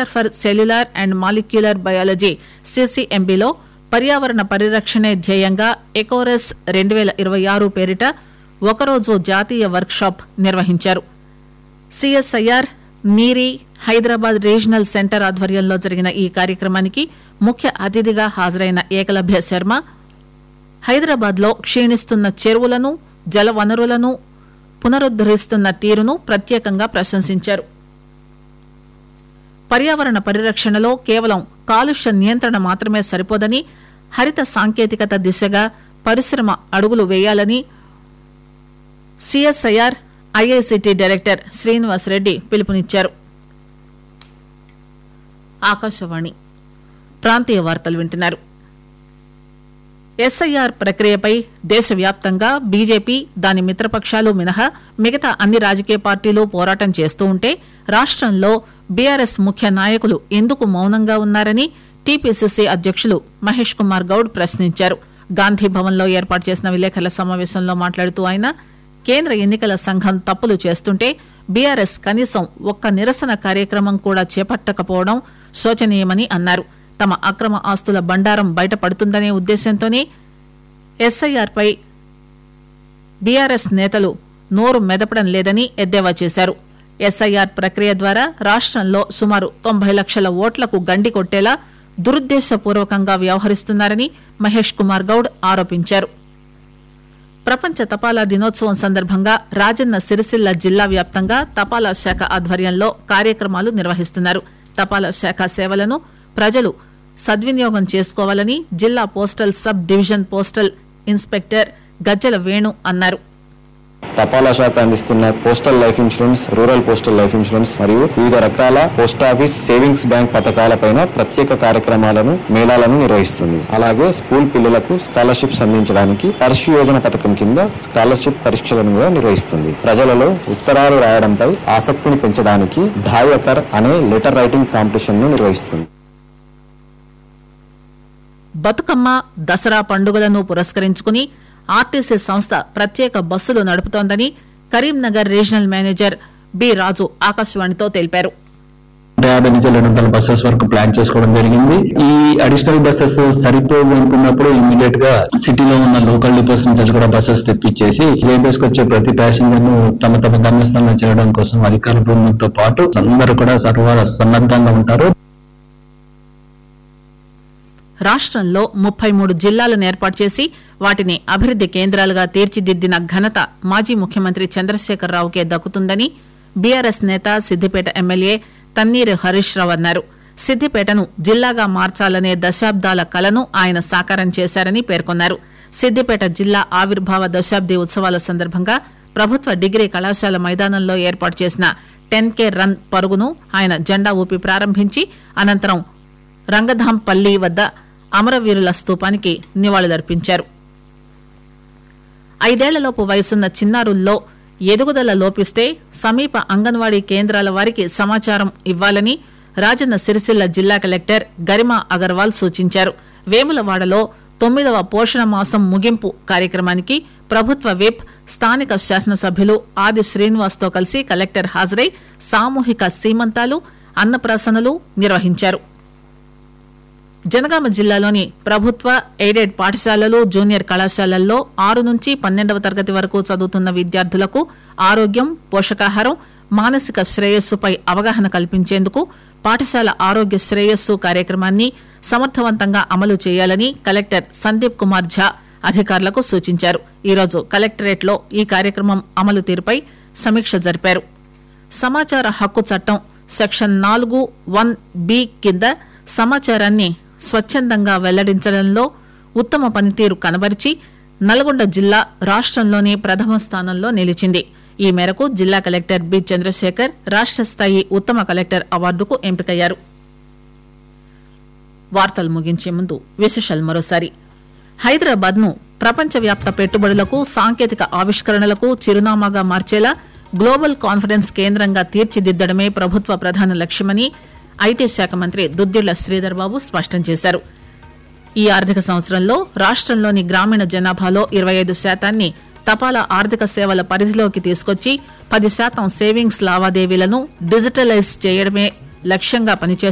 centre for cellular and molecular biology సిసిఎంబిలో పర్యావరణ పరిరక్షణే ధ్యేయంగా ఎకోరెస్ రెండు వేల ఇరవై ఆరు పేరిట ఒకరోజు జాతీయ వర్క్షాప్ నిర్వహించారు CSIR NEERI Hyderabad regional centre ఆధ్వర్యంలో జరిగిన ఈ కార్యక్రమానికి ముఖ్య అతిథిగా హాజరైన ఏకలభ్య శర్మ హైదరాబాద్ లో క్షీణిస్తున్న చెరువులను జల వనరులను పునరుద్దరిస్తున్న తీరును ప్రత్యేకంగా ప్రశంసించారు పర్యావరణ పరిరక్షణలో కేవలం కాలుష్య నియంత్రణ మాత్రమే సరిపోదని హరిత సాంకేతికత దిశగా పరిశ్రమ అడుగులు వేయాలని CSIR IICT director Srinivas Reddy పిలుపునిచ్చారు ఆకాశవాణి ప్రాంతీయ వార్తలు వింటున్నారు ఎస్ఐఆర్ ప్రక్రియపై దేశవ్యాప్తంగా బీజేపీ దాని మిత్రపక్షాలు మినహా మిగతా అన్ని రాజకీయ పార్టీలు పోరాటం చేస్తూ ఉంటే రాష్టంలో బీఆర్ఎస్ ముఖ్య నాయకులు ఎందుకు మౌనంగా ఉన్నారని టీపీసీసీ అధ్యక్షులు మహేష్ కుమార్ గౌడ్ ప్రశ్నించారు గాంధీ భవన్ లో ఏర్పాటు చేసిన విలేకరుల సమావేశంలో మాట్లాడుతూ ఆయన కేంద్ర ఎన్నికల సంఘం తప్పులు చేస్తుంటే బీఆర్ఎస్ కనీసం ఒక్క నిరసన కార్యక్రమం కూడా చేపట్టకపోవడం శోచనీయమని అన్నారు తమ అక్రమ ఆస్తుల బండారం బయటపడుతుందనే ఉద్దేశంతోనే ఎస్ఐఆర్ పై బీఆర్ఎస్ నేతలు నోరు మెదపడం లేదని ఎద్దేవా చేశారు ఎస్ఐఆర్ ప్రక్రియ ద్వారా రాష్టంలో సుమారు తొంభై లక్షల ఓట్లకు గండి కొట్టేలా దురుద్దేశపూర్వకంగా వ్యవహరిస్తున్నారని మహేష్ కుమార్ గౌడ్ ఆరోపించారు ప్రపంచ తపాలా దినోత్సవం సందర్భంగా రాజన్న సిరిసిల్ల జిల్లా వ్యాప్తంగా తపాలా శాఖ ఆధ్వర్యంలో కార్యక్రమాలు నిర్వహిస్తున్నారు తపాలా శాఖ సేవలను ప్రజలు సద్వినియోగం చేసుకోవాలని జిల్లా postal sub division postal inspector Gajjala Venu అన్నారు తపాలా శాఖ అందిస్తున్న postal life insurance rural postal life insurance మరియు వివిధ రకాల పోస్ట్ ఆఫీస్ సేవింగ్స్ బ్యాంక్ పథకాలపైన ప్రత్యేక కార్యక్రమాలను మేళాలను నిర్వహిస్తుంది అలాగే స్కూల్ పిల్లలకు స్కాలర్షిప్స్ అందించడానికి పర్షు యోజన పథకం కింద స్కాలర్షిప్ పరీక్షలను కూడా నిర్వహిస్తుంది ప్రజలలో ఉత్తరాలు రాయడంపై ఆసక్తిని పెంచడానికి ఢాయకర్ అనే లెటర్ రైటింగ్ కాంపిటీషన్ ను నిర్వహిస్తుంది బతుకమ్మ దసరా పండుగలను పురస్కరించుకుని ఆర్టీసీ సంస్థ ప్రత్యేక బస్సులు నడుపుతోందని Karimnagar regional manager B Raju ఆకాశవాణితో తెలిపారు నూట యాభై నుంచి రెండు వందల బస్సెస్ వరకు ప్లాన్ చేసుకోవడం జరిగింది ఈ అడిషనల్ బస్సెస్ సరిపోదు అనుకున్నప్పుడు ఇమీడియట్ గా సిటీలో ఉన్న లోకల్ డిపోస్ నుంచి కూడా బస్సెస్ తెప్పించేసి జేబీఎస్ వచ్చే ప్రతి ప్యాసింజర్ ను తమ తమ గమ్యస్థానం చేయడం కోసం అధికార బృందంతో పాటు అందరూ కూడా సర్వ సన్నద్ధంగా ఉంటారు రాష్టంలో ముప్పై మూడు జిల్లాలను ఏర్పాటు చేసి వాటిని అభివృద్ది కేంద్రాలుగా తీర్చిదిద్దిన ఘనత మాజీ ముఖ్యమంత్రి చంద్రశేఖరరావుకే దక్కుతుందని బీఆర్ఎస్ నేత సిద్దిపేట ఎమ్మెల్యే తన్నీరు హరీష్ రావు అన్నారు సిద్దిపేటను జిల్లాగా మార్చాలనే దశాబ్దాల కలను ఆయన సాకారం చేశారని పేర్కొన్నారు సిద్దిపేట జిల్లా ఆవిర్భావ దశాబ్ది ఉత్సవాల సందర్భంగా ప్రభుత్వ డిగ్రీ కళాశాల మైదానంలో ఏర్పాటు చేసిన టెన్ కే రన్ పరుగును ఆయన జెండా ఊపి ప్రారంభించి అనంతరం రంగధాంపల్లి వద్ద అమరవీరుల స్తూపానికి నివాళులర్పించారు ఐదేళ్లలోపు వయసున్న చిన్నారుల్లో ఎదుగుదల లోపిస్తే సమీప అంగన్వాడీ కేంద్రాల వారికి సమాచారం ఇవ్వాలని రాజన్న సిరిసిల్ల జిల్లా కలెక్టర్ గరిమా అగర్వాల్ సూచించారు వేములవాడలో తొమ్మిదవ పోషణ మాసం ముగింపు కార్యక్రమానికి ప్రభుత్వ విప్ స్థానిక శాసనసభ్యులు ఆది శ్రీనివాస్ తో కలిసి కలెక్టర్ హాజరై సామూహిక సీమంతాలు అన్నప్రాసనలు నిర్వహించారు జనగామ జిల్లాలోని ప్రభుత్వ ఎయిడెడ్ పాఠశాలలు జూనియర్ కళాశాలల్లో ఆరు నుంచి పన్నెండవ తరగతి వరకు చదువుతున్న విద్యార్థులకు ఆరోగ్యం పోషకాహారం మానసిక శ్రేయస్సుపై అవగాహన కల్పించేందుకు పాఠశాల ఆరోగ్య శ్రేయస్సు కార్యక్రమాన్ని సమర్థవంతంగా అమలు చేయాలని కలెక్టర్ సందీప్ కుమార్ ఝా అధికారులకు సూచించారు ఈరోజు కలెక్టరేట్ లో ఈ కార్యక్రమం అమలు తీరుపై సమీక్ష జరిపారు సమాచార హక్కు చట్టం సెక్షన్ నాలుగు వన్ బి కింద సమాచారాన్ని స్వచ్ఛందంగా వెల్లడించడంలో ఉత్తమ పనితీరు కనబరిచి నల్గొండ జిల్లా రాష్టంలోనే ప్రథమ స్థానంలో నిలిచింది ఈ మేరకు జిల్లా కలెక్టర్ బి చంద్రశేఖర్ రాష్ట స్థాయి ఉత్తమ కలెక్టర్ అవార్డుకు ఎంపికయ్యారు వార్తలు ముగించే ముందు విశేషాలు మరోసారి హైదరాబాద్ ను ప్రపంచవ్యాప్త పెట్టుబడులకు సాంకేతిక ఆవిష్కరణలకు చిరునామాగా మార్చేలా గ్లోబల్ కాన్ఫరెన్స్ కేంద్రంగా తీర్చిదిద్దడమే ప్రభుత్వ ప్రధాన లక్ష్యమని ఐటీ శాఖ మంత్రి దుద్దిళ్ల శ్రీధర్ బాబు స్పష్టం చేశారు ఈ ఆర్థిక సంవత్సరంలో రాష్టంలోని గ్రామీణ జనాభాలో ఇరవై ఐదు శాతాన్ని తపాలా ఆర్థిక సేవల పరిధిలోకి తీసుకొచ్చి పది శాతం సేవింగ్స్ లావాదేవీలను డిజిటలైజ్ చేయడమే లక్ష్యంగా పనిచేస్తూ